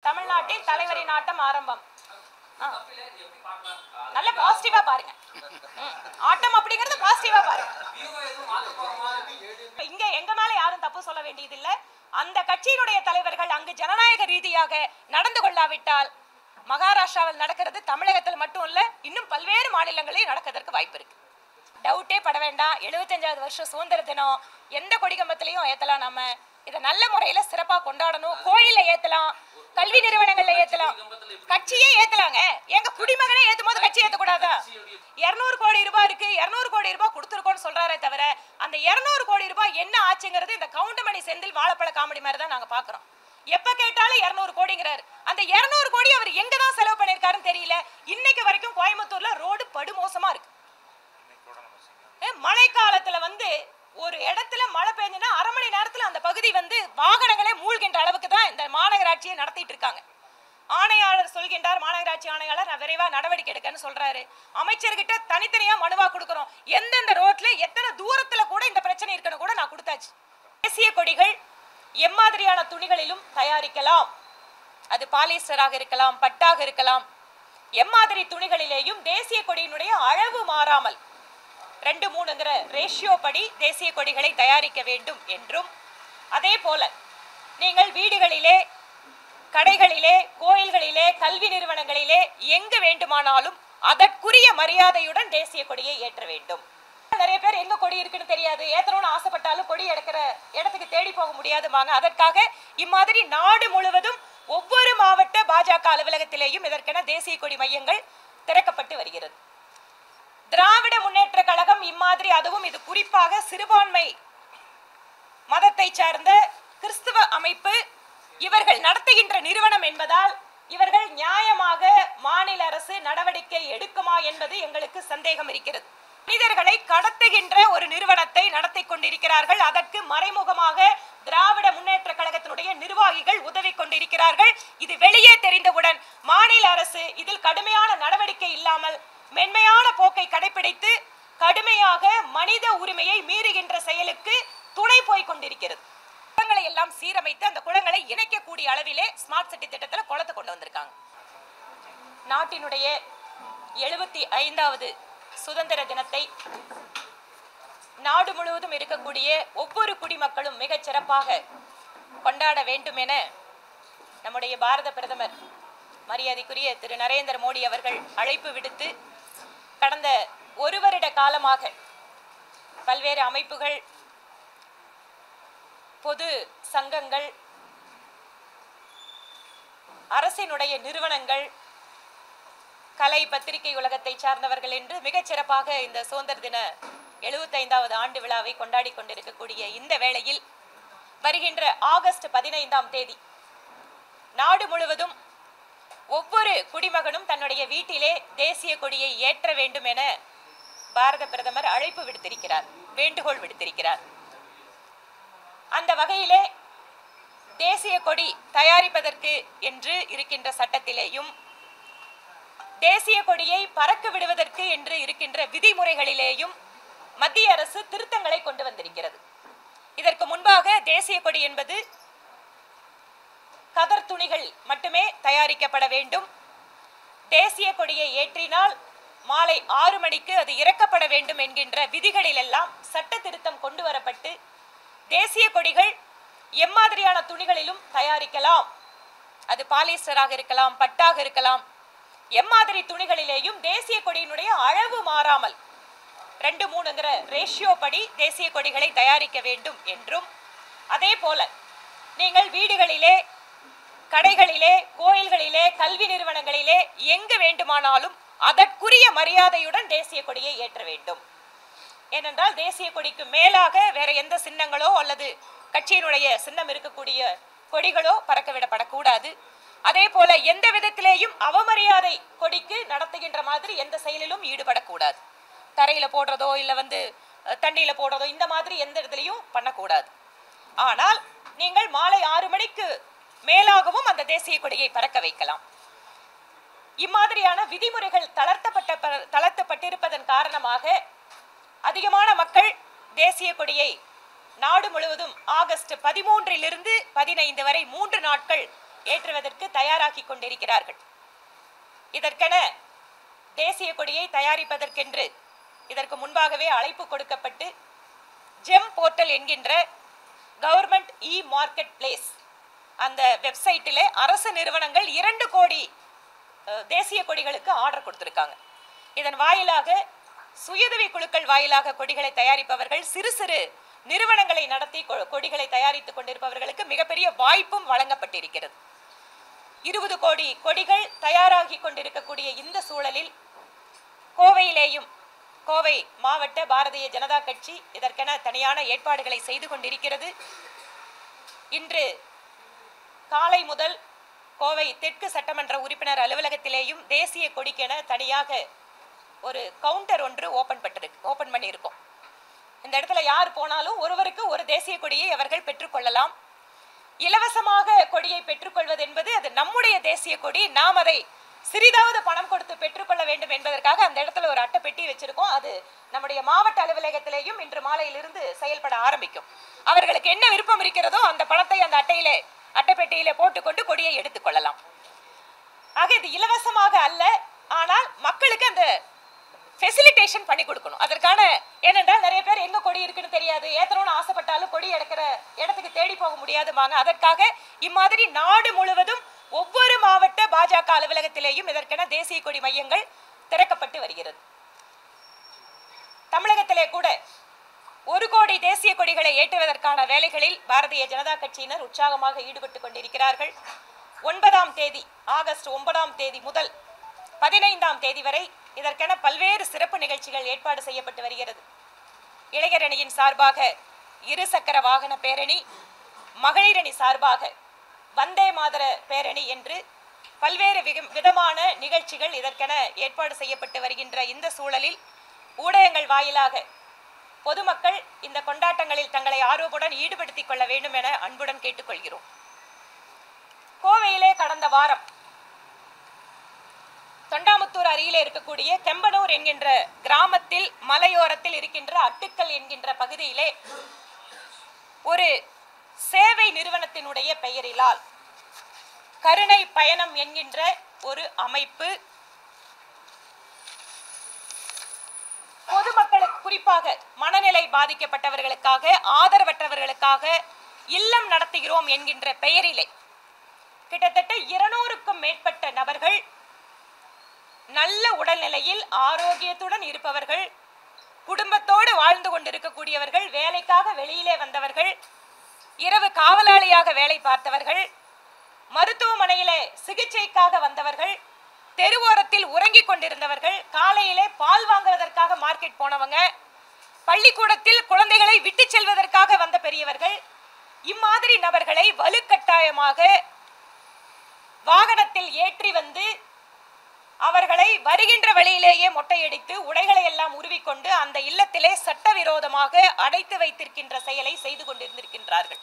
தமிழ்நாட்டில் தலைவரின் ஆட்டம் ஆரம்பம் ஆ. நல்ல பாசிட்டிவா பாருங்க ம். ஆட்டம் அப்படிங்கறது பாசிட்டிவா பாருங்க இங்க எங்க மேல யாரும் தப்பு சொல்ல வேண்டியதில்லை அந்த கட்சியினுடைய தலைவர்கள் அங்கு ஜனநாயக ரீதியாக நடந்து கொள்ளாவிட்டால் மகாராஷ்டிராவில் நடக்கிறது தமிழகத்தில் மட்டும் இல்ல இன்னும் பல்வேறு மாநிலங்களில் நடக்கிறதுக்கு வாய்ப்பு இருக்கு டவுட்டே பட வேண்டாம் எழுபத்தஞ்சாவது வருஷம் சுதந்திர தினம் எந்த கொடிகம்பத்திலையும் ஏத்தலாம் நம்ம இதை நல்ல முறையில சிறப்பா கொண்டாடணும் கோயில்ல ஏத்தலாம் கல்வி நிறுவனங்கள்ல ஏத்தலாம் கட்சியே ஏத்தலாங்க எங்க குடிமகனே ஏத்தும் போது கட்சி ஏத்தக்கூடாதா இருநூறு கோடி ரூபாய் இருக்கு இருநூறு கோடி ரூபாய் கொடுத்துருக்கோம்னு சொல்றாரே தவிர அந்த இருநூறு கோடி ரூபாய் என்ன ஆச்சுங்கிறது இந்த கவுண்டமணி செந்தில் வாழைப்பழ காமெடி மாதிரி தான் நாங்க பாக்குறோம் எப்ப கேட்டாலும் இருநூறு கோடிங்கிறாரு அந்த இருநூறு கோடி அவர் எங்க தான் செலவு பண்ணிருக்காருன்னு தெரியல இன்னைக்கு வரைக்கும் கோயம்புத்தூர்ல ரோடு படுமோசமா இருக்கு அஹ் மழைக்காலத்துல வந்து ஒரு இடத்துல மழை பெஞ்சுன்னா அரை மணி நேரத்துல அந்த பகுதி வந்து வாகனங்களே மூழ்கின்ற அளவுக்கு தான் இந்த மாநகராட்சியை நடத்திட்டு இருக்காங்க ஆணையாளர் சொல்கின்றார் மாநகராட்சி ஆணையாளர் நான் விரைவா நடவடிக்கை எடுக்கன்னு சொல்றாரு அமைச்சர்கிட்ட தனித்தனியா மனுவா கொடுக்கறோம் எந்தெந்த ரோட்ல எத்தனை தூரத்துல கூட இந்த பிரச்சனை இருக்குன்னு கூட நான் கொடுத்தாச்சு தேசிய கொடிகள் எம்மாதிரியான துணிகளிலும் தயாரிக்கலாம் அது பாலிஸ்டராக இருக்கலாம் பட்டாக இருக்கலாம் எம்மாதிரி துணிகளிலேயும் தேசிய கொடியினுடைய அளவு மாறாமல் ரெண்டு மூணுங்கிற ரேஷியோ படி தேசிய கொடிகளை தயாரிக்க வேண்டும் என்றும் அதே போல நீங்கள் வீடுகளிலே கடைகளிலே கோயில்களிலே கல்வி நிறுவனங்களிலே எங்கு வேண்டுமானாலும் அதற்குரிய மரியாதையுடன் தேசிய கொடியை ஏற்ற வேண்டும் நிறைய பேர் எங்க கொடி இருக்குன்னு தெரியாது ஏத்தணும்னு ஆசைப்பட்டாலும் கொடி எடுக்கிற இடத்துக்கு தேடி போக முடியாதுமாங்க அதற்காக இம்மாதிரி நாடு முழுவதும் ஒவ்வொரு மாவட்ட பாஜக அலுவலகத்திலேயும் இதற்கென தேசிய கொடி மையங்கள் திறக்கப்பட்டு வருகிறது திராவிட முன்னேற்ற கழகம் இம்மாதிரி அதுவும் இது குறிப்பாக சிறுபான்மை மதத்தை சார்ந்த கிறிஸ்துவ அமைப்பு இவர்கள் நடத்துகின்ற நிறுவனம் என்பதால் இவர்கள் நியாயமாக மாநில அரசு நடவடிக்கை எடுக்குமா என்பது எங்களுக்கு சந்தேகம் இருக்கிறது மனிதர்களை கடத்துகின்ற ஒரு நிறுவனத்தை நடத்தி கொண்டிருக்கிறார்கள் அதற்கு மறைமுகமாக திராவிட முன்னேற்ற கழகத்தினுடைய நிர்வாகிகள் உதவி கொண்டிருக்கிறார்கள் இது வெளியே தெரிந்தவுடன் மாநில அரசு இதில் கடுமையான நடவடிக்கை இல்லாமல் மென்மையான போக்கை கடைபிடித்து கடுமையாக மனித உரிமையை மீறுகின்ற செயலுக்கு துணை போய் கொண்டிருக்கிறது குளங்களை எல்லாம் சீரமைத்து அந்த குளங்களை இணைக்கக்கூடிய அளவிலே ஸ்மார்ட் சிட்டி திட்டத்துல குளத்தை கொண்டு வந்திருக்காங்க நாட்டினுடைய எழுபத்தி ஐந்தாவது சுதந்திர தினத்தை நாடு முழுவதும் இருக்கக்கூடிய ஒவ்வொரு குடிமக்களும் மிகச் சிறப்பாக கொண்டாட வேண்டும் என நம்முடைய பாரத பிரதமர் மரியாதைக்குரிய திரு நரேந்திர மோடி அவர்கள் அழைப்பு விடுத்து கடந்த ஒரு வருட காலமாக பல்வேறு அமைப்புகள் பொது சங்கங்கள் அரசினுடைய நிறுவனங்கள் கலை பத்திரிகை உலகத்தை சார்ந்தவர்கள் என்று மிகச் சிறப்பாக இந்த சுதந்திர தின எழுபத்தைந்தாவது ஆண்டு விழாவை கொண்டாடி கொண்டிருக்கக்கூடிய இந்த வேளையில் வருகின்ற ஆகஸ்ட் பதினைந்தாம் தேதி நாடு முழுவதும் ஒவ்வொரு குடிமகனும் தன்னுடைய வீட்டிலே தேசிய கொடியை ஏற்ற வேண்டும் என பாரத பிரதமர் அழைப்பு விடுத்திருக்கிறார் வேண்டுகோள் விடுத்திருக்கிறார் அந்த வகையிலே தேசிய கொடி தயாரிப்பதற்கு என்று இருக்கின்ற சட்டத்திலேயும் தேசிய கொடியை பறக்க விடுவதற்கு என்று இருக்கின்ற விதிமுறைகளிலேயும் மத்திய அரசு திருத்தங்களை கொண்டு வந்திருக்கிறது இதற்கு முன்பாக தேசிய கொடி என்பது கதர் துணிகள் மட்டுமே தயாரிக்கப்பட வேண்டும் தேசிய கொடியை ஏற்றினால் மாலை ஆறு மணிக்கு அது இறக்கப்பட வேண்டும் என்கின்ற விதிகளிலெல்லாம் சட்ட திருத்தம் கொண்டு வரப்பட்டு தேசிய கொடிகள் எம்மாதிரியான துணிகளிலும் தயாரிக்கலாம் அது பாலிஸ்டராக இருக்கலாம் பட்டாக இருக்கலாம் எம்மாதிரி துணிகளிலேயும் தேசிய கொடியினுடைய அளவு மாறாமல் ரெண்டு மூணுங்கிற ரேஷியோ படி தேசிய கொடிகளை தயாரிக்க வேண்டும் என்றும் அதே போல நீங்கள் வீடுகளிலே கடைகளிலே கோயில்களிலே கல்வி நிறுவனங்களிலே எங்கு வேண்டுமானாலும் அதற்குரிய மரியாதையுடன் தேசிய கொடியை ஏற்ற வேண்டும் ஏனென்றால் தேசிய கொடிக்கு மேலாக வேற எந்த சின்னங்களோ அல்லது கட்சியினுடைய சின்னம் இருக்கக்கூடிய கொடிகளோ பறக்க விடப்படக்கூடாது அதே போல எந்த விதத்திலேயும் அவமரியாதை கொடிக்கு நடத்துகின்ற மாதிரி எந்த செயலிலும் ஈடுபடக்கூடாது தரையில போடுறதோ இல்ல வந்து அஹ், தண்ணியில போடுறதோ இந்த மாதிரி எந்த இடத்துலையும் பண்ணக்கூடாது ஆனால் நீங்கள் மாலை ஆறு மணிக்கு மேலாகவும் அந்த தேசிய கொடியை பறக்க வைக்கலாம் இம்மாதிரியான விதிமுறைகள் தளர்த்தப்பட்ட ப- தளர்த்தப்பட்டிருப்பதன் காரணமாக அதிகமான மக்கள் தேசிய கொடியை நாடு முழுவதும் ஆகஸ்ட் பதிமூன்றிலிருந்து பதினைந்து வரை மூன்று நாட்கள் ஏற்றுவதற்கு தயாராகி கொண்டிருக்கிறார்கள் இதற்கென தேசிய கொடியை தயாரிப்பதற்கென்று இதற்கு முன்பாகவே அழைப்பு கொடுக்கப்பட்டு ஜெம் போர்ட்டல் என்கின்ற கவர்மெண்ட் இ மார்க்கெட் பிளேஸ் அந்த வெப்சைட்டிலே அரசு நிறுவனங்கள் இரண்டு கோடி அஹ், தேசிய கொடிகளுக்கு ஆர்டர் கொடுத்திருக்காங்க இதன் வாயிலாக சுயதவி குழுக்கள் வாயிலாக கொடிகளை தயாரிப்பவர்கள் சிறு சிறு நிறுவனங்களை நடத்தி கொ- கொடிகளை தயாரித்துக் கொண்டிருப்பவர்களுக்கு மிகப்பெரிய வாய்ப்பும் வழங்கப்பட்டிருக்கிறது இருபது கோடி கொடிகள் தயாராகி கொண்டிருக்கக்கூடிய இந்த சூழலில் கோவையிலேயும் கோவை மாவட்ட பாரதிய ஜனதா கட்சி இதற்கென தனியான ஏற்பாடுகளை செய்து கொண்டிருக்கிறது இன்று காலை முதல் கோவை தெற்கு சட்டமன்ற உறுப்பினர் அலுவலகத்திலேயும் தேசிய கொடிக்கென தனியாக ஒரு கவுண்டர் ஒன்று ஓபன் பட்டிருக்கு ஓபன் பண்ணியிருக்கோம் இந்த இடத்துல யார் போனாலும் ஒருவருக்கு ஒரு தேசிய கொடியை அவர்கள் பெற்றுக்கொள்ளலாம் இலவசமாக கொடியை பெற்றுக்கொள்வது என்பது அது நம்முடைய தேசிய கொடி நாம் அதை சிறிதாவது பணம் கொடுத்து பெற்றுக்கொள்ள வேண்டும் என்பதற்காக அந்த இடத்துல ஒரு அட்டை பெட்டி வச்சிருக்கோம் அது நம்முடைய மாவட்ட அலுவலகத்திலேயும் இன்று மாலையிலிருந்து செயல்பட ஆரம்பிக்கும் அவர்களுக்கு என்ன விருப்பம் இருக்கிறதோ அந்த பணத்தை அந்த அட்டையிலே அட்டைப்பெட்டியிலே போட்டுக்கொண்டு கொடியை எடுத்துக்கொள்ளலாம் ஆக இது இலவசமாக அல்ல ஆனால் மக்களுக்கு அந்த ஃபெசிலிட்டேஷன் பண்ணி கொடுக்கணும் அதற்கான ஏனென்றால் நிறைய பேர் எங்க கொடி இருக்குன்னு தெரியாது ஏத்தணும்னு ஆசைப்பட்டாலும் கொடி எடுக்கிற இடத்துக்கு தேடி போக முடியாதுமாங்க அதற்காக இம்மாதிரி நாடு முழுவதும் ஒவ்வொரு மாவட்ட பாஜக அலுவலகத்திலேயும் இதற்கென தேசிய கொடி மையங்கள் திறக்கப்பட்டு வருகிறது தமிழகத்திலே கூட ஒரு கோடி தேசிய கொடிகளை ஏற்றுவதற்கான வேலைகளில் பாரதிய ஜனதா கட்சியினர் உற்சாகமாக ஈடுபட்டு கொண்டிருக்கிறார்கள் ஒன்பதாம் தேதி ஆகஸ்ட் ஒன்பதாம் தேதி முதல் பதினைந்தாம் தேதி வரை இதற்கென பல்வேறு சிறப்பு நிகழ்ச்சிகள் ஏற்பாடு செய்யப்பட்டு வருகிறது இளைஞர் அணியின் சார்பாக இருசக்கர வாகன பேரணி மகளிர் அணி சார்பாக வந்தே மாதர பேரணி என்று பல்வேறு விக- விதமான நிகழ்ச்சிகள் இதற்கென ஏற்பாடு செய்யப்பட்டு வருகின்ற இந்த சூழலில் ஊடகங்கள் வாயிலாக பொதுமக்கள் இந்த கொண்டாட்டங்களில் தங்களை ஆர்வமுடன் ஈடுபடுத்திக் கொள்ள வேண்டும் என அன்புடன் கேட்டுக்கொள்கிறோம் கோவையிலே கடந்த வாரம் தொண்டாமுத்தூர் அருகிலே இருக்கக்கூடிய கெம்பனூர் என்கின்ற கிராமத்தில் மலையோரத்தில் இருக்கின்ற அட்டுக்கல் என்கின்ற பகுதியிலே ஒரு சேவை நிறுவனத்தினுடைய பெயரிலால் கருணை பயணம் என்கின்ற ஒரு அமைப்பு பொதுமக்களுக்கு குறிப்பாக மனநிலை பாதிக்கப்பட்டவர்களுக்காக ஆதரவற்றவர்களுக்காக இல்லம் நடத்துகிறோம் என்கின்ற பெயரிலே கிட்டத்தட்ட இருநூறுக்கும் மேற்பட்ட நபர்கள் நல்ல உடல்நிலையில் ஆரோக்கியத்துடன் இருப்பவர்கள் குடும்பத்தோடு வாழ்ந்து கொண்டிருக்கக்கூடியவர்கள் வேலைக்காக வெளியிலே வந்தவர்கள் இரவு காவலாளியாக வேலை பார்த்தவர்கள் மருத்துவமனையிலே சிகிச்சைக்காக வந்தவர்கள் தெருவோரத்தில் உறங்கிக் கொண்டிருந்தவர்கள் காலையிலே பால் வாங்குவதற்காக மார்க்கெட் போனவங்க பள்ளிக்கூடத்தில் குழந்தைகளை விட்டு செல்வதற்காக வந்த பெரியவர்கள் இம்மாதிரி நபர்களை வலுக்கட்டாயமாக வாகனத்தில் ஏற்றி வந்து அவர்களை வருகின்ற வழியிலேயே மொட்டையடித்து உடைகளை எல்லாம் உருவிக்கொண்டு அந்த இல்லத்திலே சட்டவிரோதமாக அடைத்து வைத்திருக்கின்ற செயலை செய்து கொண்டிருந்திருக்கின்றார்கள்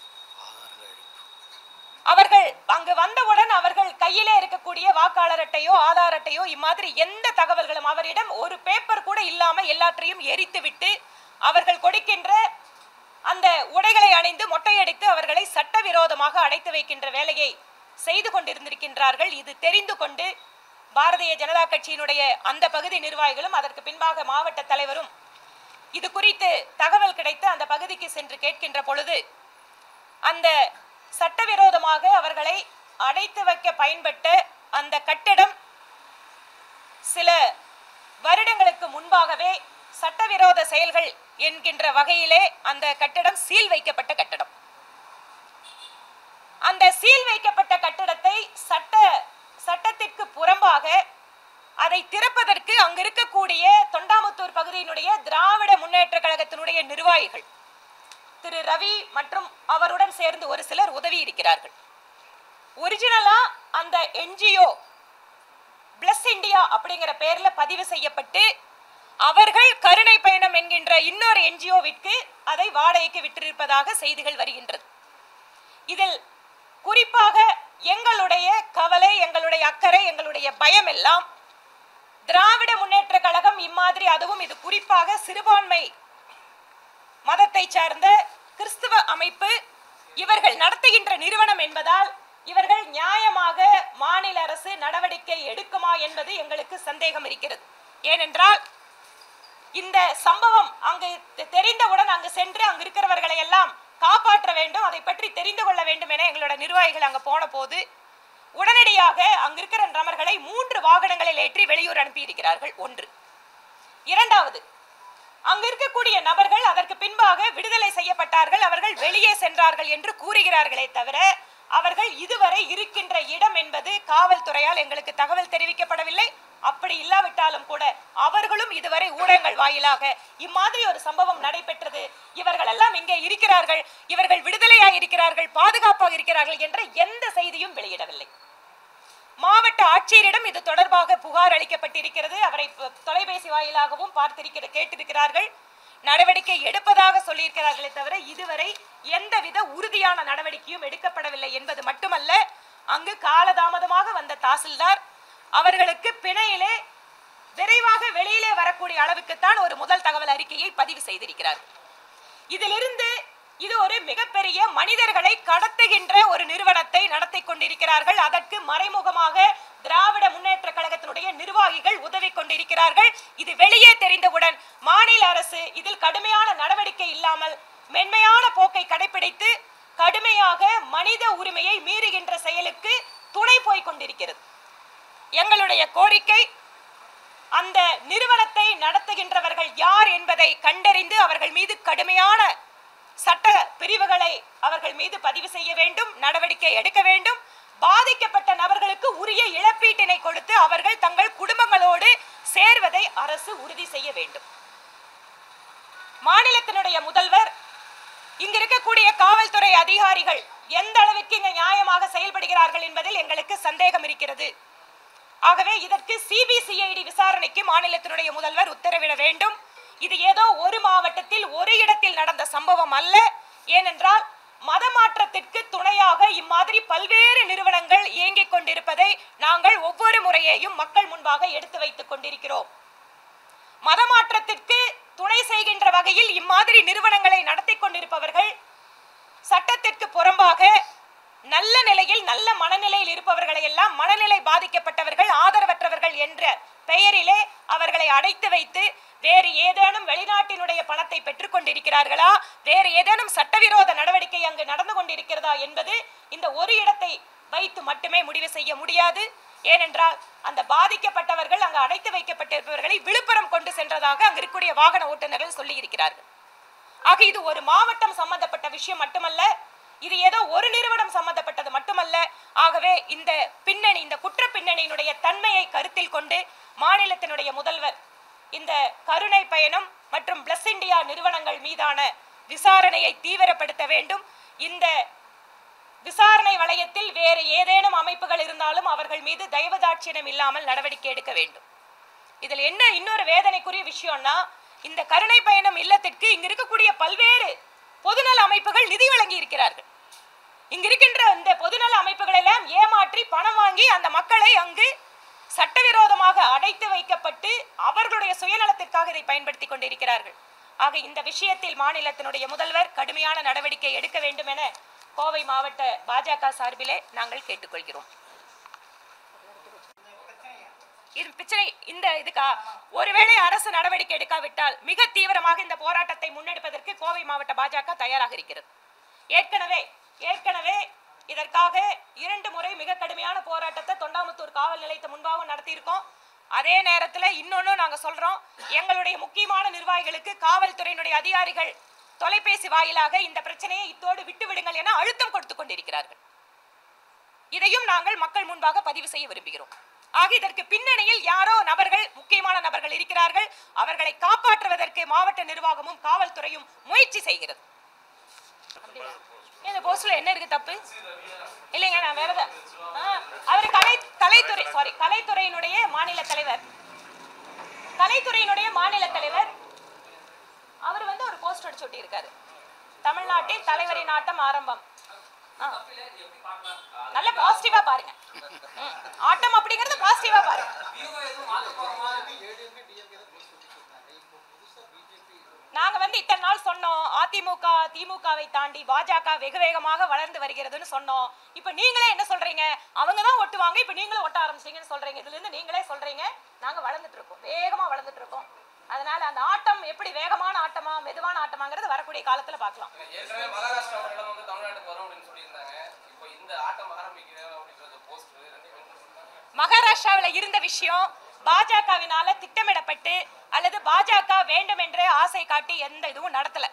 அவர்கள் அங்கு வந்தவுடன் அவர்கள் கையிலே இருக்கக்கூடிய வாக்காளர் அட்டையோ ஆதார் அட்டையோ இம்மாதிரி எந்த தகவல்களும் அவரிடம் ஒரு பேப்பர் கூட இல்லாம எல்லாற்றையும் எரித்து விட்டு அவர்கள் கொடுக்கின்ற அந்த உடைகளை அணிந்து மொட்டையடித்து அவர்களை சட்டவிரோதமாக அடைத்து வைக்கின்ற வேலையை செய்து கொண்டிருந்திருக்கின்றார்கள் இது தெரிந்து கொண்டு பாரதிய ஜனதா கட்சியினுடைய அந்த பகுதி நிர்வாகிகளும் அதற்கு பின்பாக மாவட்ட தலைவரும் இது குறித்து தகவல் கிடைத்து அந்த பகுதிக்கு சென்று கேட்கின்ற பொழுது அந்த சட்டவிரோதமாக அவர்களை அடைத்து வைக்க பயன்பட்ட அந்த கட்டிடம் சில வருடங்களுக்கு முன்பாகவே சட்டவிரோத செயல்கள் என்கின்ற வகையிலே அந்த கட்டிடம் சீல் வைக்கப்பட்ட கட்டிடம் அந்த சீல் வைக்கப்பட்ட கட்டிடத்தை சட்ட சட்டத்திற்கு புறம்பாக அதை திறப்பதற்கு அங்கு இருக்கக்கூடிய தொண்டாமுத்தூர் பகுதியினுடைய திராவிட முன்னேற்ற கழகத்தினுடைய நிர்வாகிகள் திரு ரவி மற்றும் அவருடன் சேர்ந்து ஒரு சிலர் உதவி இருக்கிறார்கள் ஒரிஜினலா அந்த என்ஜிஓ பிளஸ் இந்தியா அப்படிங்கிற பெயர்ல பதிவு செய்யப்பட்டு அவர்கள் கருணை பயணம் என்கின்ற இன்னொரு என்ஜிஓவிற்கு அதை வாடகைக்கு விட்டிருப்பதாக செய்திகள் வருகின்றது இதில் குறிப்பாக எங்களுடைய கவலை எங்களுடைய அக்கறை எங்களுடைய பயம் எல்லாம் திராவிட முன்னேற்ற கழகம் இம்மாதிரி அதுவும் இது குறிப்பாக சிறுபான்மை மதத்தை சார்ந்த கிறிஸ்துவ அமைப்பு இவர்கள் நடத்துகின்ற நிறுவனம் என்பதால் இவர்கள் நியாயமாக மாநில அரசு நடவடிக்கை எடுக்குமா என்பது எங்களுக்கு சந்தேகம் இருக்கிறது ஏனென்றால் இந்த சம்பவம் அங்கு தெ- தெரிந்தவுடன் அங்கு சென்று அங்கு இருக்கிறவர்களை எல்லாம் காப்பாற்ற வேண்டும் அதை பற்றி தெரிந்து கொள்ள வேண்டும் என எங்களோட நிர்வாகிகள் அங்கு போன போது உடனடியாக அங்கு இருக்கிற நபர்களை மூன்று வாகனங்களில் ஏற்றி வெளியூர் அனுப்பி இருக்கிறார்கள் ஒன்று இரண்டாவது அங்கு இருக்கக்கூடிய நபர்கள் அதற்கு பின்பாக விடுதலை செய்யப்பட்டார்கள் அவர்கள் வெளியே சென்றார்கள் என்று கூறுகிறார்களே தவிர அவர்கள் இதுவரை இருக்கின்ற இடம் என்பது காவல்துறையால் எங்களுக்கு தகவல் தெரிவிக்கப்படவில்லை அப்படி இல்லாவிட்டாலும் கூட அவர்களும் இதுவரை ஊடகங்கள் வாயிலாக இம்மாதிரி ஒரு சம்பவம் நடைபெற்றது இவர்கள் எல்லாம் இங்கே இருக்கிறார்கள் இவர்கள் விடுதலையாக இருக்கிறார்கள் பாதுகாப்பாக இருக்கிறார்கள் என்ற எந்த செய்தியும் வெளியிடவில்லை மாவட்ட ஆட்சியரிடம் இது தொடர்பாக புகார் அளிக்கப்பட்டிருக்கிறது அவரை ப- தொலைபேசி வாயிலாகவும் பார்த்திருக்கிற கேட்டிருக்கிறார்கள் நடவடிக்கை எடுப்பதாக சொல்லியிருக்கிறார்களே தவிர இதுவரை எந்தவித உறுதியான நடவடிக்கையும் எடுக்கப்படவில்லை என்பது மட்டுமல்ல அங்கு காலதாமதமாக வந்த தாசில்தார் அவர்களுக்கு பிணையிலே விரைவாக வெளியிலே வரக்கூடிய அளவுக்குத்தான் ஒரு முதல் தகவல் அறிக்கையை பதிவு செய்திருக்கிறார் இதிலிருந்து இது ஒரு மிகப்பெரிய மனிதர்களை கடத்துகின்ற ஒரு நிறுவனத்தை நடத்தி கொண்டிருக்கிறார்கள் அதற்கு மறைமுகமாக திராவிட முன்னேற்ற கழகத்தினுடைய நிர்வாகிகள் உதவி கொண்டிருக்கிறார்கள் இது வெளியே தெரிந்தவுடன் மாநில அரசு இதில் கடுமையான நடவடிக்கை இல்லாமல் மென்மையான போக்கை கடைபிடித்து கடுமையாக மனித உரிமையை மீறுகின்ற செயலுக்கு துணை போய் கொண்டிருக்கிறது எங்களுடைய கோரிக்கை அந்த நிறுவனத்தை நடத்துகின்றவர்கள் யார் என்பதை கண்டறிந்து அவர்கள் மீது கடுமையான சட்ட பிரிவுகளை அவர்கள் மீது பதிவு செய்ய வேண்டும் நடவடிக்கை எடுக்க வேண்டும் பாதிக்கப்பட்ட நபர்களுக்கு உரிய இழப்பீட்டினை கொடுத்து அவர்கள் தங்கள் குடும்பங்களோடு சேர்வதை அரசு உறுதி செய்ய வேண்டும் மாநிலத்தினுடைய முதல்வர் இங்க இருக்கக்கூடிய காவல்துறை அதிகாரிகள் எந்த அளவுக்கு இங்க நியாயமாக செயல்படுகிறார்கள் என்பதில் எங்களுக்கு சந்தேகம் இருக்கிறது ஆகவே இதற்கு சிபிசிஐடி விசாரணைக்கு மாநிலத்தினுடைய முதல்வர் உத்தரவிட வேண்டும் இது ஏதோ ஒரு மாவட்டத்தில் ஒரு இடத்தில் நடந்த சம்பவம் அல்ல ஏனென்றால் மதமாற்றத்திற்கு துணையாக இம்மாதிரி பல்வேறு நிறுவனங்கள் இயங்கிக் கொண்டிருப்பதை நாங்கள் ஒவ்வொரு முறையையும் மக்கள் முன்பாக எடுத்து வைத்துக் கொண்டிருக்கிறோம் மதமாற்றத்திற்கு துணை செய்கின்ற வகையில் இம்மாதிரி நிறுவனங்களை நடத்தி கொண்டிருப்பவர்கள் சட்டத்திற்கு புறம்பாக நல்ல நிலையில் நல்ல மனநிலையில் இருப்பவர்களை எல்லாம் மனநிலை பாதிக்கப்பட்டவர்கள் ஆதரவற்றவர்கள் என்ற பெயரிலே அவர்களை அடைத்து வைத்து வேறு ஏதேனும் வெளிநாட்டினுடைய பணத்தை பெற்றுக் கொண்டிருக்கிறார்களா வேறு ஏதேனும் சட்டவிரோத நடவடிக்கை அங்கு நடந்து கொண்டிருக்கிறதா என்பது இந்த ஒரு இடத்தை வைத்து மட்டுமே முடிவு செய்ய முடியாது ஏனென்றால் அந்த பாதிக்கப்பட்டவர்கள் அங்கு அடைத்து வைக்கப்பட்டிருப்பவர்களை விழுப்புரம் கொண்டு சென்றதாக அங்கு இருக்கக்கூடிய வாகன ஓட்டுநர்கள் சொல்லி இருக்கிறார்கள் ஆக இது ஒரு மாவட்டம் சம்பந்தப்பட்ட விஷயம் மட்டுமல்ல இது ஏதோ ஒரு நிறுவனம் சம்பந்தப்பட்டது மட்டுமல்ல ஆகவே இந்த பின்னணி இந்த குற்ற பின்னணியினுடைய தன்மையை கருத்தில் கொண்டு மாநிலத்தினுடைய முதல்வர் இந்த கருணை பயணம் மற்றும் பிளஸ் இந்தியா நிறுவனங்கள் மீதான விசாரணையை தீவிரப்படுத்த வேண்டும் இந்த விசாரணை வளையத்தில் வேறு ஏதேனும் அமைப்புகள் இருந்தாலும் அவர்கள் மீது தயவதாட்சியம் இல்லாமல் நடவடிக்கை எடுக்க வேண்டும் இதில் என்ன இன்னொரு வேதனைக்குரிய விஷயம்னா இந்த கருணை பயணம் இல்லத்திற்கு இங்க இருக்கக்கூடிய பல்வேறு பொதுநல அமைப்புகள் நிதி வழங்கி இருக்கிறார்கள் இங்க இருக்கின்ற இந்த பொதுநல அமைப்புகள் எல்லாம் ஏமாற்றி பணம் வாங்கி அந்த மக்களை அங்கு சட்டவிரோதமாக அடைத்து வைக்கப்பட்டு அவர்களுடைய சுயநலத்திற்காக இதை பயன்படுத்தி கொண்டிருக்கிறார்கள் ஆக இந்த விஷயத்தில் மாநிலத்தினுடைய முதல்வர் கடுமையான நடவடிக்கை எடுக்க வேண்டும் என கோவை மாவட்ட பாஜக சார்பிலே நாங்கள் கேட்டுக்கொள்கிறோம் இது பிரச்சனை இந்த இதுக்கா ஒருவேளை அரசு நடவடிக்கை எடுக்காவிட்டால் மிக தீவிரமாக இந்த போராட்டத்தை முன்னெடுப்பதற்கு கோவை மாவட்ட பாஜக தயாராக இருக்கிறது ஏற்கனவே ஏற்கனவே இதற்காக இரண்டு முறை மிக கடுமையான போராட்டத்தை தொண்டாமுத்தூர் காவல் நிலையத்தை முன்பாகவும் நடத்தியிருக்கோம் அதே நேரத்தில் இன்னொன்னு நாங்க சொல்றோம் எங்களுடைய முக்கியமான நிர்வாகிகளுக்கு காவல்துறையினுடைய அதிகாரிகள் தொலைபேசி வாயிலாக இந்த பிரச்சனையை இத்தோடு விட்டு விடுங்கள் என அழுத்தம் கொடுத்து கொண்டிருக்கிறார்கள் இதையும் நாங்கள் மக்கள் முன்பாக பதிவு செய்ய விரும்புகிறோம் ஆக இதற்கு பின்னணியில் யாரோ நபர்கள் முக்கியமான நபர்கள் இருக்கிறார்கள் அவர்களை காப்பாற்றுவதற்கு மாவட்ட நிர்வாகமும் காவல்துறையும் முயற்சி செய்கிறது அப்படியா? இந்த போஸ்ட்ல என்ன இருக்கு தப்பு இல்லைங்க நான் வேற எதா- ஆ, அவர் கலை கலைத்துறை சாரி கலைத்துறையினுடைய மாநில தலைவர் கலைத்துறையினுடைய மாநில தலைவர் அவர் வந்து ஒரு போஸ்ட் அடிச்சு ஒட்டியிருக்காரு தமிழ்நாட்டில் தலைவரின் ஆட்டம் ஆரம்பம் ஆ. நல்ல பாசிட்டிவா பாருங்க ம். ஆட்டம் அப்படிங்கறது பாசிட்டிவா பாருங்க நாங்க வந்து இத்தனை நாள் சொன்னோம் அதிமுக திமுகவை தாண்டி பாஜக வெகு வேகமாக வளர்ந்து வருகிறதுன்னு சொன்னோம் இப்ப நீங்களே என்ன சொல்றீங்க அவங்க தான் ஒட்டுவாங்க இப்ப நீங்களும் ஒட்ட ஆரம்பிச்சீங்கன்னு சொல்றீங்க இதுல இருந்து நீங்களே சொல்றீங்க நாங்க வளர்ந்துட்டு இருக்கோம் வேகமா வளர்ந்துட்டு இருக்கோம் அதனால அந்த ஆட்டம் எப்படி வேகமான ஆட்டமா மெதுவான ஆட்டமாங்கிறது வரக்கூடிய காலத்துல பார்க்கலாம் ஏற்கனவே மகாராஷ்டிரா ஒரு இடம் வந்து தமிழ்நாட்டுக்கு வரும் அப்படின்னு சொல்லியிருந்தாங்க இப்போ இந்த ஆட்டம் ஆரம்பிக்குது அப்படின்றது போஸ்ட் ரெண்டு பேரும் சொல்றாங்க மகாராஷ்டிராவுல இருந்த விஷயம் பாஜகவினால திட்டமிடப்பட்டு அல்லது பாஜக வேண்டும் என்று ஆசை காட்டி எந்த இதுவும் நடத்தல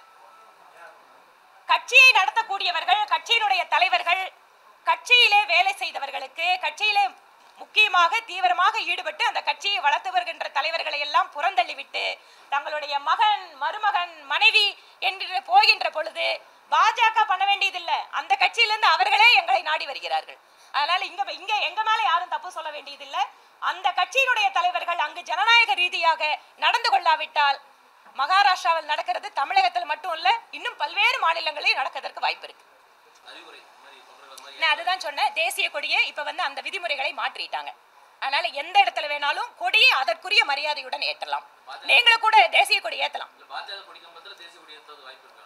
கட்சியை நடத்தக்கூடியவர்கள் கட்சியினுடைய தலைவர்கள் கட்சியிலே வேலை செய்தவர்களுக்கு கட்சியிலே முக்கியமாக தீவிரமாக ஈடுபட்டு அந்த கட்சியை வளர்த்து வருகின்ற தலைவர்களை எல்லாம் புறந்தள்ளிவிட்டு தங்களுடைய மகன் மருமகன் மனைவி என்று போகின்ற பொழுது பாஜக பண்ண வேண்டியதில்லை அந்த கட்சியிலிருந்து அவர்களே எங்களை நாடி வருகிறார்கள் அதனால இங்க இங்க எங்க மேல யாரும் தப்பு சொல்ல வேண்டியதில்லை அந்த கட்சியினுடைய தலைவர்கள் அங்கு ஜனநாயக ரீதியாக நடந்து கொள்ளாவிட்டால் மகாராஷ்டிராவில் நடக்கிறது தமிழகத்தில் மட்டும் இல்ல இன்னும் பல்வேறு மாநிலங்களில் நடக்கிறதுக்கு வாய்ப்பு இருக்கு அறிவுரை இந்த மாதிரி சொல்றது மாதிரி நான் அதுதான் சொன்னேன் தேசிய கொடியை இப்ப வந்து அந்த விதிமுறைகளை மாற்றிட்டாங்க அதனால எந்த இடத்துல வேணாலும் கொடியை அதற்குரிய மரியாதையுடன் ஏற்றலாம் நீங்களும் கூட தேசிய கொடி ஏத்தலாம் இல்ல பாஜக கொடிக்கம்பத்தில் தேசிய கொடி ஏற்றது வாய்ப்பு இருக்கா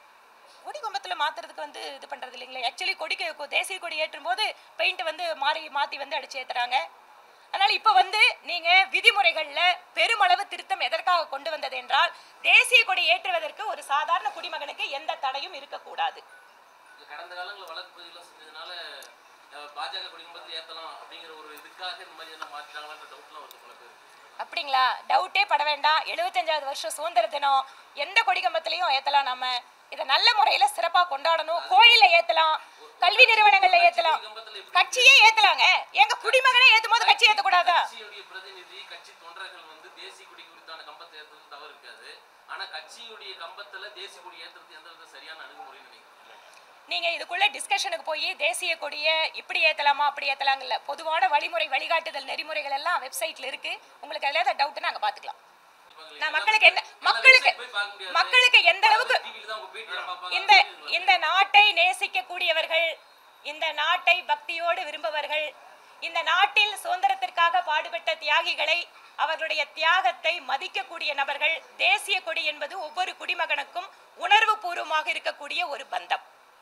கொடி கம்பத்துல மாத்துறதுக்கு வந்து இது பண்றது இல்லைங்களா ஆக்சுவலி கொடிக்கு கொ- தேசிய கொடி ஏற்றும் போது பெயிண்ட் வந்து மாறி மாத்தி வந்து அடிச்சு ஏத்துறாங்க அதனால இப்ப வந்து நீங்க விதிமுறைகள்ல பெருமளவு திருத்தம் எதற்காக கொண்டு வந்தது என்றால் தேசிய கொடி ஏற்றுவதற்கு ஒரு சாதாரண குடிமகனுக்கு எந்த தடையும் இருக்கக்கூடாது இந்த கடந்த காலங்களில் வழக்கு பதிவுலாம் செஞ்சதுனால அஹ், பாஜக கொடிக்கம்பத்தில் ஏற்றலாம் அப்படிங்கிற ஒரு இதுக்காக இந்த மாதிரி என்ன மாற்றிட்டாங்களான்ற டவுட்லாம் வருது பல பேர் அப்படிங்களா டவுட்டே பட வேண்டாம் எழுபத்தஞ்சாவது வருஷம் சுதந்திர தினம் எந்த கொடிக்கம்பத்திலையும் ஏத்தலாம் நம்ம இதை நல்ல முறையில சிறப்பா கொண்டாடணும் கோயில்ல ஏத்தலாம் கல்வி நிறுவனங்கள்ல ஏத்தலாம் கம்பத்தில் எப்படி கட்சியே ஏத்தலாங்க எங்க குடிமகனே ஏத்தும் போது கட்சி ஏத்தக்கூடாதா கட்சியுடைய பிரதிநிதி கட்சி தொண்டர்கள் வந்து தேசிய கொடி குறித்தான கம்பத்தை ஏற்றுறது தவறு இருக்காது ஆனா கட்சியுடைய கம்பத்துல தேசிய கொடி ஏற்றுறது எந்த வித சரியான அணுகுமுறைன்னு நினைக்கிறேன் நீங்க இதுக்குள்ள டிஸ்கஷனுக்கு போய் தேசிய கொடியை இப்படி ஏத்தலாமா அப்படி ஏத்தலாங்கல்ல பொதுவான வழிமுறை வழிகாட்டுதல் நெறிமுறைகள் எல்லாம் வெப்சைட்ல இருக்கு உங்களுக்கு அதுல ஏதாவது டவுட் நாங்க பாத்துக்கலாம் நான் மக்களுக்கு என்ன மக்களுக்கு மக்களுக்கு எந்த அளவுக்கு டிவில தான் உங்க பேட்டியெல்லாம் பார்ப்பாங்க இந்த இந்த நாட்டை நேசிக்கக்கூடியவர்கள் இந்த நாட்டை பக்தியோடு விரும்புபவர்கள் இந்த நாட்டில் சுதந்திரத்திற்காக பாடுபட்ட தியாகிகளை அவர்களுடைய தியாகத்தை மதிக்கக்கூடிய நபர்கள் தேசிய கொடி என்பது ஒவ்வொரு குடிமகனுக்கும் உணர்வு பூர்வமாக இருக்கக்கூடிய ஒரு பந்தம்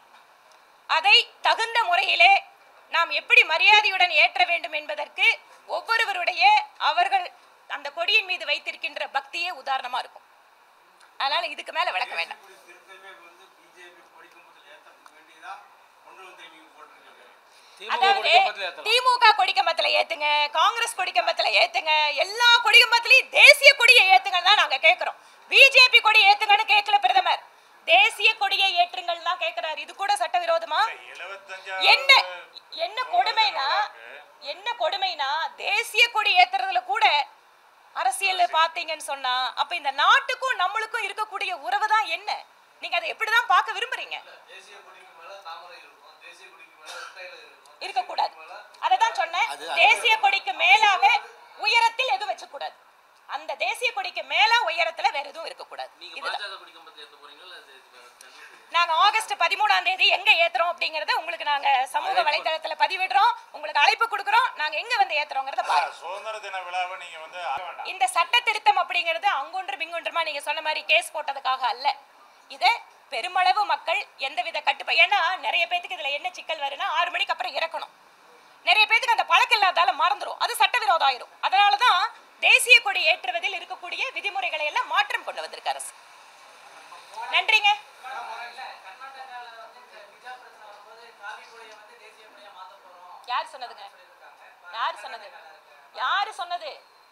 அதை தகுந்த முறையிலே நாம் எப்படி மரியாதையுடன் ஏற்ற வேண்டும் என்பதற்கு ஒவ்வொருவருடைய அவர்கள் அந்த கொடியின் மீது வைத்திருக்கின்ற பக்தியே உதாரணமா இருக்கும் அதனால இதுக்கு மேல விளக்க வேண்டாம் இப்படி திருத்தமே வந்து பிஜேபி கொடிக்கம்பத்தில் ஏற்றத்துக்கு வேண்டியதான் கொண்டு வந்து நீங்க போட்டிருக்கீங்க அதாவது திமுக கொடிக்கம்பத்துல ஏத்துங்க காங்கிரஸ் கொடிக்கம்பத்துல ஏத்துங்க எல்லா கொடிக்கம்பத்திலையும் தேசிய கொடியை ஏத்துங்கன்னு தான் நாங்க கேக்குறோம் பிஜேபி கொடி ஏத்துங்கன்னு கேட்கல பிரதமர் தேசிய கொடியை ஏற்றுங்கள் தான் கேக்குறாரு இது கூட சட்டவிரோதமா என்ன என்ன கொடுமைனா என்ன கொடுமைனா தேசிய கொடி ஏத்துறதுல கூட அரசியல் பாத்தீங்கன்னு சொன்னா அப்ப இந்த நாட்டுக்கும் நம்மளுக்கும் இருக்கக்கூடிய உறவு தான் என்ன நீங்க அதை எப்படிதான் பார்க்க விரும்புறீங்க தேசிய கொடிக்கு மேல தாமரை இருக்கும் தேசிய கொடிக்கு மேல ரெட்டையில இருக்கும் இருக்கக்கூடாது அததான் சொன்னேன் தேசிய கொடிக்கு மேலாக உயரத்தில் எதுவும் வச்சக்கூடாது அந்த தேசிய கொடிக்கு மேல உயரத்துல வேற எதுவும் இருக்கக்கூடாது நீங்க இதுதான் பாஜக கொடிக்கம்பத்தில் ஏற்ற போறீங்களா இல்ல அது- அது- நாங்க ஆகஸ்ட் பதிமூணாம் தேதி எங்க ஏத்துறோம் அப்படிங்கறத உங்களுக்கு நாங்க சமூக வலைதளத்துல பதிவிடுறோம் உங்களுக்கு அழைப்பு கொடுக்குறோம் நாங்க எங்க வந்து ஏத்துறோங்கிறத பாருங்க சுதந்திர தின விழாவை நீங்க வந்து ஆக வேண்டாம் இந்த சட்ட திருத்தம் அப்படிங்கிறது அங்கொன்றும் இங்கொன்றுமா நீங்க சொன்ன மாதிரி கேஸ் போட்டதுக்காக அல்ல இத பெருமளவு மக்கள் எந்தவித கட்டுப்பா ஏன்னா நிறைய பேத்துக்கு இதுல என்ன சிக்கல் வரும்னா ஆறு மணிக்கு அப்புறம் இறக்கணும் நிறைய பேத்துக்கு அந்த பழக்கம் இல்லாதால மறந்துடும் அது சட்டவிரோதம் ஆயிரும் அதனாலதான் தேசிய கொடி ஏற்றுவதில் இருக்கக்கூடிய விதிமுறைகளை எல்லாம் மாற்றம் கொண்டு வந்திருக்கு அரசு நன்றிங்க யார் சொன்னதுங்க யார் சொன்னது யாரு சொன்னது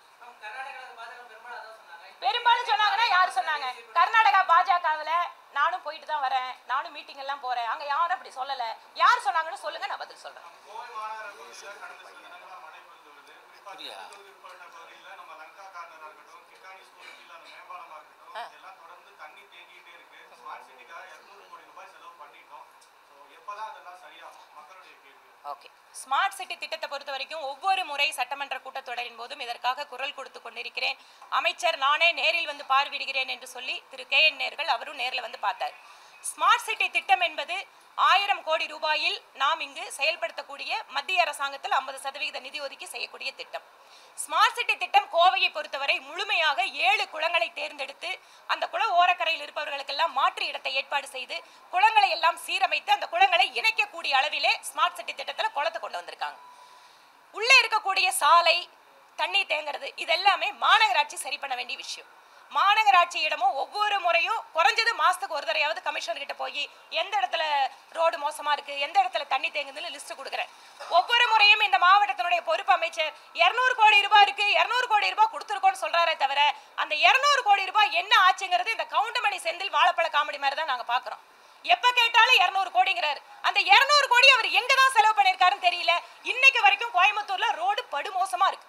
பெரும்பாலும் சொன்னாங்கன்னா யார் சொன்னாங்க கர்நாடகா பாஜகவுல நானும் போயிட்டு தான் வரேன் நானும் மீட்டிங் எல்லாம் போறேன் அங்க யாரும் அப்படி சொல்லல யார் சொன்னாங்கன்னு சொல்லுங்க நான் பதில் சொல்றேன் கோவை மாநகர பகுதியில் கடந்த சில தினங்களா மழை பெய்து வருது குறிப்பா தொகுதிப்பட்ட பகுதியில் நம்ம லங்கா கார்னரா இருக்கட்டும் கிக்கானி ஸ்கூல் கீழே அந்த மேம்பாலமா இருக்கட்டும் இதெல்லாம் தொடர்ந்து தண்ணி தேங்கிட்டே இருக்கு ஸ்மார்ட் சிட்டிக்காக இருநூறு கோடி ரூபாய் செலவு பண்ணிட்டோம் ஸோ எப்பதான் அதெல்லாம் சரியாகும் மக்களுடைய கேள்வி ஓகே ஸ்மார்ட் சிட்டி திட்டத்தை பொறுத்த வரைக்கும் ஒவ்வொரு முறை சட்டமன்ற கூட்டத்தொடரின் போதும் இதற்காக குரல் கொடுத்து கொண்டிருக்கிறேன் அமைச்சர் நானே நேரில் வந்து பார்வையிடுகிறேன் என்று சொல்லி திரு கே என் நேர்கள் அவரும் நேரில் வந்து பார்த்தார் ஸ்மார்ட் சிட்டி திட்டம் என்பது ஆயிரம் கோடி ரூபாயில் நாம் இங்கு செயல்படுத்தக்கூடிய மத்திய அரசாங்கத்தில் ஐம்பது சதவிகித நிதி ஒதுக்கி செய்யக்கூடிய திட்டம் ஸ்மார்ட் சிட்டி திட்டம் கோவையை பொறுத்தவரை முழுமையாக ஏழு குளங்களை தேர்ந்தெடுத்து அந்த குள ஓரக்கரையில் இருப்பவர்களுக்கெல்லாம் மாற்று இடத்தை ஏற்பாடு செய்து குளங்களை எல்லாம் சீரமைத்து அந்த குளங்களை இணைக்கக்கூடிய அளவிலே ஸ்மார்ட் சிட்டி திட்டத்தில் குளத்தை கொண்டு வந்திருக்காங்க உள்ளே இருக்கக்கூடிய சாலை தண்ணி தேங்குறது இதெல்லாமே மாநகராட்சி சரி பண்ண வேண்டிய விஷயம் மாநகராட்சியிடமும் ஒவ்வொரு முறையும் குறைஞ்சது மாசத்துக்கு ஒரு தடவையாவது கமிஷனர் கிட்ட போய் எந்த இடத்துல ரோடு மோசமா இருக்கு எந்த இடத்துல தண்ணி தேங்குதுன்னு லிஸ்ட் கொடுக்குறேன் ஒவ்வொரு முறையும் இந்த மாவட்டத்தினுடைய பொறுப்பு அமைச்சர் இருநூறு கோடி ரூபாய் இருக்கு இருநூறு கோடி ரூபாய் கொடுத்துருக்கோம்னு சொல்றாரே தவிர அந்த இருநூறு கோடி ரூபாய் என்ன ஆச்சுங்கிறது இந்த கவுண்டமணி செந்தில் வாழைப்பழ காமெடி மாதிரி தான் நாங்க பாக்குறோம் எப்ப கேட்டாலும் இருநூறு கோடிங்கிறாரு அந்த இருநூறு கோடி அவர் எங்க தான் செலவு பண்ணிருக்காருன்னு தெரியல இன்னைக்கு வரைக்கும் கோயம்புத்தூர்ல ரோடு படுமோசமா இருக்கு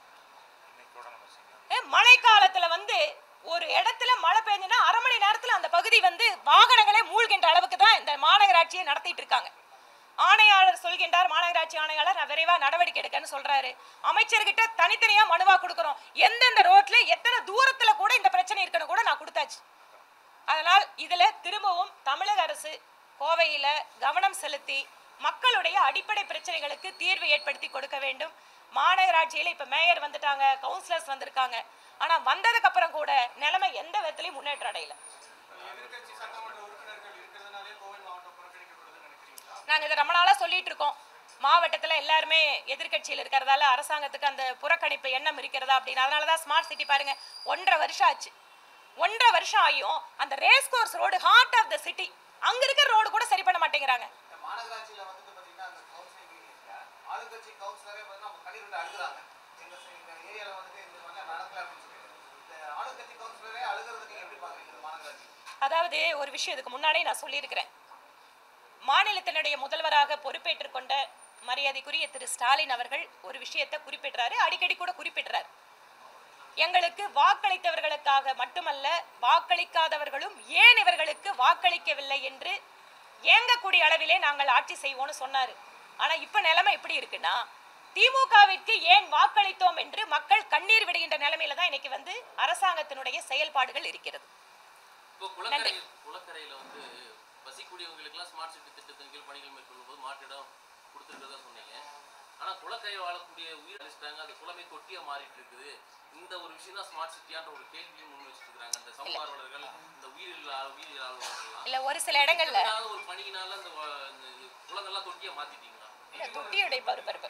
ஏ, மழைக்காலத்துல வந்து ஒரு இடத்துல மழை பெஞ்சுன்னா அரை மணி நேரத்துல அந்த பகுதி வந்து வாகனங்களே மூழ்கின்ற அளவுக்கு தான் இந்த மாநகராட்சியை நடத்திட்டு இருக்காங்க ஆணையாளர் சொல்கின்றார் மாநகராட்சி ஆணையாளர் நான் விரைவா நடவடிக்கை எடுக்கன்னு சொல்றாரு அமைச்சர்கிட்ட தனித்தனியா மனுவா கொடுக்குறோம் எந்தெந்த ரோட்ல எத்தனை தூரத்துல கூட இந்த பிரச்சனை இருக்குன்னு கூட நான் கொடுத்தாச்சு அதனால் இதுல திரும்பவும் தமிழக அரசு கோவையில கவனம் செலுத்தி மக்களுடைய அடிப்படை பிரச்சனைகளுக்கு தீர்வு ஏற்படுத்தி கொடுக்க வேண்டும் மாநகராட்சியில இப்ப மேயர் வந்துட்டாங்க கவுன்சிலர்ஸ் வந்திருக்காங்க ஆனா வந்ததுக்கு அப்புறம் கூட நிலைமை எந்த விதத்திலையும் முன்னேற்றம் அடையல எதிர்க்கட்சி சட்டமன்ற உறுப்பினர்கள் இருக்கிறதுனாலே கோவை மாவட்டம் புறக்கணிக்கப்படுதுன்னு நினைக்கிறீங்களா நாங்க இதை ரொம்ப நாளா சொல்லிட்டு இருக்கோம் மாவட்டத்துல எல்லாருமே எதிர்க்கட்சியில் இருக்கிறதால அரசாங்கத்துக்கு அந்த புறக்கணிப்பு எண்ணம் இருக்கிறதா அப்படின்னு அதனாலதான் ஸ்மார்ட் சிட்டி பாருங்க ஒன்றரை வருஷம் ஆச்சு ஒன்றரை வருஷம் ஆகியும் அந்த race course road heart of the city அங்க இருக்கிற ரோடு கூட சரி பண்ண மாட்டேங்கிறாங்க இந்த மாநகராட்சியில வந்துட்டு பாத்தீங்கன்னா அந்த கவுன்சிலிங் மீட்டிங்ல ஆளுங்கட்சி கவுன்சிலரே பார்த்தீங்கன்னா அவங்க கண்ணீர் விட்டு அழுகுறாங்க எங்க ச- எங்க ஏரியால வந்துட்டு இந்த மாதிரி நடக்கல அப்படின்னு சொல்லிட்டு இந்த ஆளுங்கட்சி கவுன்சிலரே அழுகுறத நீங்க எப்படி பாக்குறீங்க இந்த மாநகராட்சி அதாவது ஒரு விஷயம் இதுக்கு முன்னாடியே நான் சொல்லியிருக்கிறேன் மாநிலத்தினுடைய முதல்வராக பொறுப்பேற்றுக் கொண்ட மரியாதைக்குரிய திரு ஸ்டாலின் அவர்கள் ஒரு விஷயத்தை குறிப்பிடுறாரு அடிக்கடி கூட குறிப்பிடுறாரு எங்களுக்கு வாக்களித்தவர்களுக்காக மட்டுமல்ல வாக்களிக்காதவர்களும் ஏன் இவர்களுக்கு வாக்களிக்கவில்லை என்று ஏங்கக்கூடிய அளவிலே நாங்கள் ஆட்சி செய்வோம்னு சொன்னாரு ஆனா இப்ப நிலைமை எப்படி இருக்குன்னா திமுகவிற்கு ஏன் வாக்களித்தோம் என்று மக்கள் கண்ணீர் விடுகின்ற நிலைமையில தான் இன்னைக்கு வந்து அரசாங்கத்தினுடைய செயல்பாடுகள் இருக்கிறது இப்போ குளக்கரை குளக்கரையில வந்து வசிக்கூடியவங்களுக்குலாம் ஸ்மார்ட் சிட்டி திட்டத்தின் கீழ் பணிகள் மேற்கொள்ளும் போது மாற்றிடம் கொடுத்துருக்கதா சொன்னீங்க ஆனா குளக்கரை வாழக்கூடிய உயிர் அழிச்சிட்டாங்க அது குளமே தொட்டியா மாறிட்டு இருக்குது இந்த ஒரு விஷயம் தான் ஸ்மார்ட் சிட்டியான்ற ஒரு கேள்வியும் முன் வச்சுட்டு இருக்காங்க இந்த சமூக ஆர்வலர்கள் இந்த உயிரில் உயிரியல் ஆர்வலர்கள்லாம் இல்ல ஒரு சில இடங்கள்ல ஏதாவது ஒரு பணியினால அந்த வ- இந்த இது குளங்கள்லாம் தொட்டியா மாத்திட்டீங்களா இல்ல, தொட்டியுடைய பருப்பருப்பு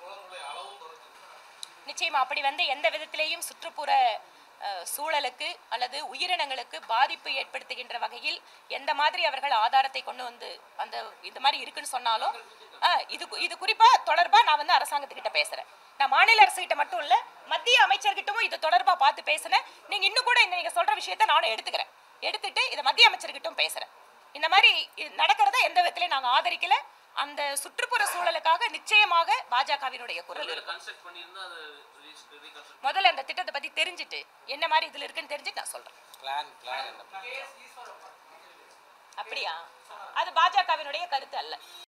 நிச்சயமா அப்படி வந்து எந்த விதத்திலேயும் சுற்றுப்புற அஹ், சூழலுக்கு அல்லது உயிரினங்களுக்கு பாதிப்பு ஏற்படுத்துகின்ற வகையில் எந்த மாதிரி அவர்கள் ஆதாரத்தை கொண்டு வந்து அந்த இந்த மாதிரி இருக்குன்னு சொன்னாலும் அஹ், இது கு- இது குறிப்பா தொடர்பா நான் வந்து அரசாங்கத்துக்கிட்ட பேசுறேன் நான் மாநில அரசுகிட்ட மட்டும் இல்ல மத்திய அமைச்சர்கிட்டவும் இது தொடர்பா பார்த்து பேசினேன் நீங்க இன்னும் கூட இந்த நீங்க சொல்ற விஷயத்த நானும் எடுத்துக்கிறேன் எடுத்துட்டு இதை மத்திய அமைச்சர்கிட்டும் பேசுறேன் இந்த மாதிரி இது நடக்கிறத எந்த விதத்திலையும் நாங்க ஆதரிக்கல அந்த சுற்றுப்புற சூழலுக்காக நிச்சயமாக பாஜகவினுடைய குரல் இருக்கும் கன்ஸ்ட்ரக்ட் பண்ணியிருந்தா அதை ரீகன்ஸ்ட்ரக்ட் முதல்ல அந்த திட்டத்தை பத்தி தெரிஞ்சுட்டு என்ன மாதிரி இதுல இருக்குன்னு தெரிஞ்சுட்டு நான் சொல்றேன் பிளான் பிளான் என்ன அப்படியா அது பாஜகவினுடைய கருத்து அல்ல